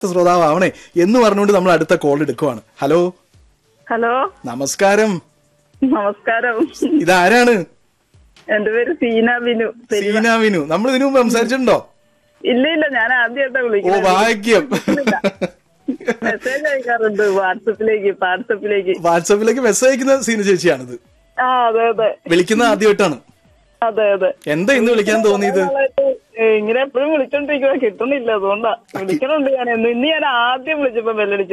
ശ്രോതാവണേ എന്ന് പറഞ്ഞുകൊണ്ട് നമ്മൾ അടുത്ത കോൾ എടുക്കുവാണ് ഹലോ ഹലോ നമസ്കാരം നമസ്കാരം ഇതാരാണ് എന്റെ പേര് സീന ബിനു പെരുവ- സീന വിനു നമ്മൾ ഇതിനു മുമ്പ് സംസാരിച്ചിട്ടുണ്ടോ ഇല്ല ഇല്ല ഞാൻ ആദ്യമായിട്ടാ ഓ വിളിക്കുന്നത് ഭാഗ്യം മെസ്സേജ് അയക്കാറുണ്ട് വാട്സപ്പിലേക്ക് വാട്സപ്പിലേക്ക് വാട്സാപ്പിലേക്ക് മെസ്സേജ് അയക്കുന്ന സീന ചേച്ചിയാണിത് ആ അതെ അതെ വിളിക്കുന്നത് ആദ്യമായിട്ടാണ് അതെ അതെ എന്താ ഇന്ന് വിളിക്കാൻ തോന്നിയത് നാളായിട്ട് ഇങ്ങനെ എപ്പോഴും വിളിച്ചോണ്ടിരിക്കുക കിട്ടുന്നില്ല അതുകൊണ്ടാ വിളിക്കണുണ്ട് ഞാൻ ഇന്ന് ഇന്ന് ഞാൻ ആദ്യം വിളിച്ചപ്പോ ബെല്ലടിച്ചു